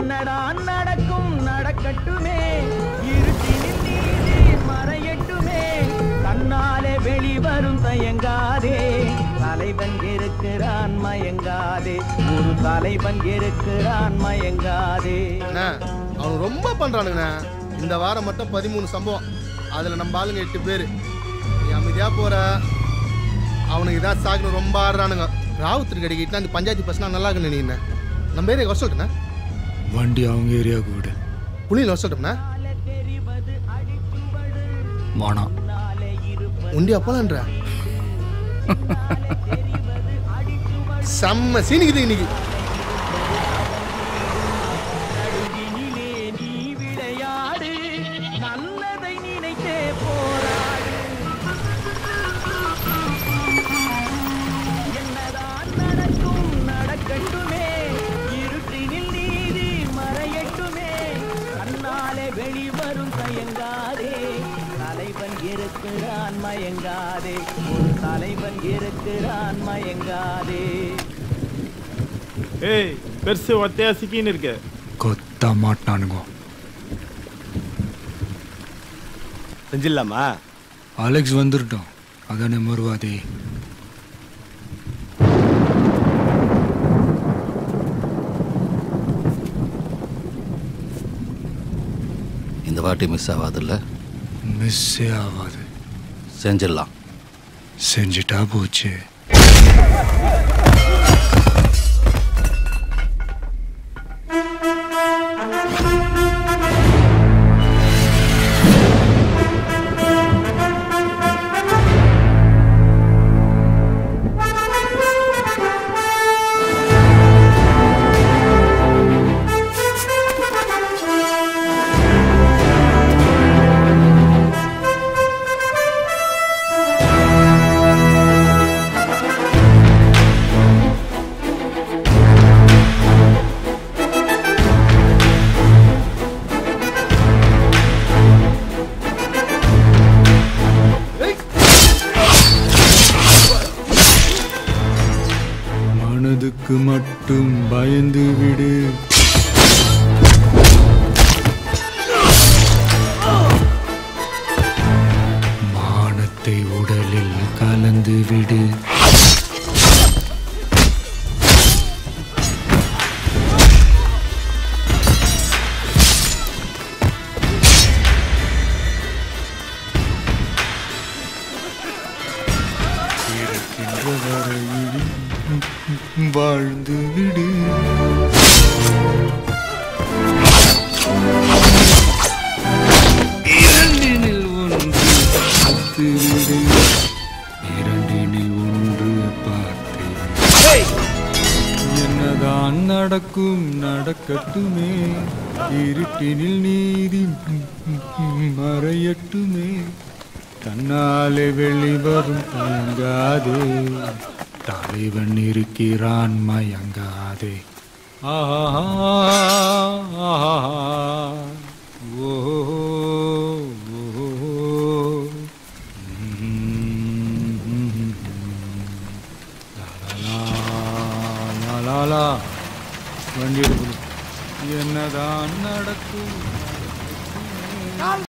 என்னதான் நடக்கும் நடக்கட்டுமே இருட்டினில் நீதி மறையட்டுமே தன்னாலே வெளிவரும் தயங்காதே தலைவன் இருக்கிறான் மயங்காதே ஒரு தலைவன் இருக்கிறான் மயங்காதே அண்ணா அவன் ரொம்ப பண்றானுங்கண்ணா இந்த வாரம் மட்டும் பதிமூணு சம்பவம் அதுல நம்ம ஆளுங்க எட்டு பேர் நீ அமைதியா போற அவனுக்கு இதான் சாக்குன்னு ரொம்ப ஆடுறானுங்க ராவுத்தர் கடிக்கிட்டு அந்த பஞ்சாயத்து பசங்க நல்லா இருக்குன்னு நினைக்கிறேன் நம்ம ஏரியா வர சொல்லிட்டேண்ணா வண்டி அவங்க ஏரியாவுக்கு விடு புளியில் வர சொல்லிட்டோம்ண்ணா வானாம் உண்டி அப்பலான்ற செம்ம சீனிக்குது இன்னைக்கு நடுவினிலே நீ விளையாடு நல்லதை நினைத்தே போராடு என்னதான் நடக்கும் நடக்கட்டுமே இருட்டினில் நீதி மறையட்டுமே கண்ணாலே வெளிவரும் தயங்காதே தலைவன் இருக்கிறான் மயங்காதே ஒரு தலைவன் இருக்கிறான் மயங்காதே ஏய் பெருசு ஒத்தையா சிக்கின்னு இருக்கு கொத்த மாட்டானுங்க செஞ்சிடலாமா அலெக்ஸ் வந்துருட்டோம் அதானே மறுவாதே இந்த வாட்டி மிஸ் ஆகாதுல்ல மிஸ்ஸே ஆகாது செஞ்சிடலாம் செஞ்சுட்டா போச்சு மனதுக்கு மட்டும் பயந்து விடு மானத்தை உடலில் கலந்து விடு இருக்கின்ற வரையில் வாழ்ந்து விடு இரண்டினில் ஒன்று பார்த்து விடு இரண்டினில் ஒன்று பார்த்து விடு. என்னதான் நடக்கும் நடக்கட்டுமே இருட்டினில் நீதி மறையட்டுமே தன்னாலே வெளிவரும் தயங்காதே தலைவன் இருக்கிறான் மயங்காதே ஆஹா ஆஹா ஓ லாலா வண்டி எடுக்கணும் என்னதான் நடக்கும்